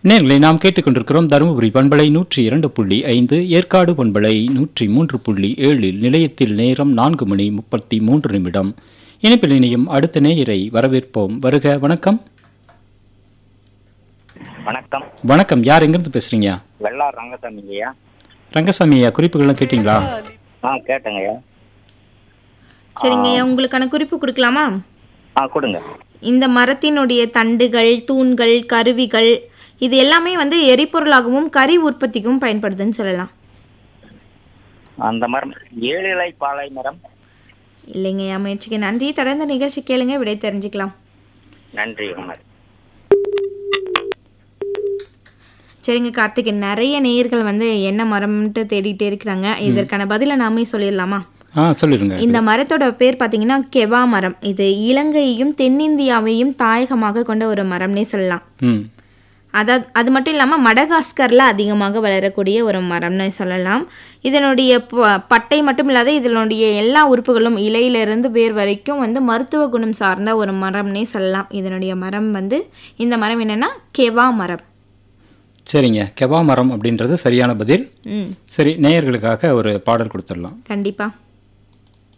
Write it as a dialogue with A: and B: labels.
A: நேர்களை நாம் கேட்டுக்கொண்டிருக்கிறோம் தருமபுரி பண்பலை நூற்றி இரண்டு புள்ளி ஐந்து ஏற்காடு பண்பலை நூற்றி மூன்று புள்ளி ஏழில் நிலையத்தில் நேரம் நான்கு மணி முப்பத்தி மூன்று நிமிடம் இணைப்பில் இணையும் அடுத்த நேயரை வரவேற்போம் வருக வணக்கம்
B: வணக்கம்
A: வணக்கம் யார் எங்கிருந்து பேசுறீங்க
B: வெள்ளார் ரங்கசாமிங்கய்யா
A: ரங்கசாமி ஐயா குறிப்புகள்லாம் கேட்டீங்களா
B: ஆ கேட்டேங்கய்யா
C: சரிங்க உங்களுக்கான குறிப்பு கொடுக்கலாமா
B: ஆ கொடுங்க
C: இந்த மரத்தினுடைய தண்டுகள் தூண்கள் கருவிகள் இது எல்லாமே வந்து எரிபொருளாகவும் கறி உற்பத்திக்கும் பயன்படுதுன்னு சொல்லலாம்
B: அந்த மரம் ஏழு இலை பாலை மரம்
C: இல்லைங்கய்யா முயற்சிக்கு நன்றி தொடர்ந்து நிகழ்ச்சி கேளுங்க விடை தெரிஞ்சுக்கலாம்
B: நன்றி உமர்
C: சரிங்க கார்த்திக் நிறைய நேயர்கள் வந்து என்ன மரம்ன்ட்டு தேடிட்டே இருக்கிறாங்க இதற்கான பதிலை நாமே சொல்லிடலாமா
A: ஆ சொல்லிருங்க
C: இந்த மரத்தோட பேர் பார்த்தீங்கன்னா கெவா மரம் இது இலங்கையையும் தென்னிந்தியாவையும் தாயகமாக கொண்ட ஒரு மரம்னே சொல்லலாம்
A: ம்
C: அதாவது அது மட்டும் இல்லாமல் மடகாஸ்கரில் அதிகமாக வளரக்கூடிய ஒரு மரம்னு சொல்லலாம் இதனுடைய ப- பட்டை மட்டும் இல்லாத இதனுடைய எல்லா உறுப்புகளும் இலையிலிருந்து வேர் வரைக்கும் வந்து மருத்துவ குணம் சார்ந்த ஒரு மரம்னே சொல்லலாம் இதனுடைய மரம் வந்து இந்த மரம் என்னன்னா கெவா மரம்
A: சரிங்க கெவா மரம் அப்படின்றது சரியான பதில்
C: ம்
A: சரி நேயர்களுக்காக ஒரு பாடல் கொடுத்துடலாம்
C: கண்டிப்பாக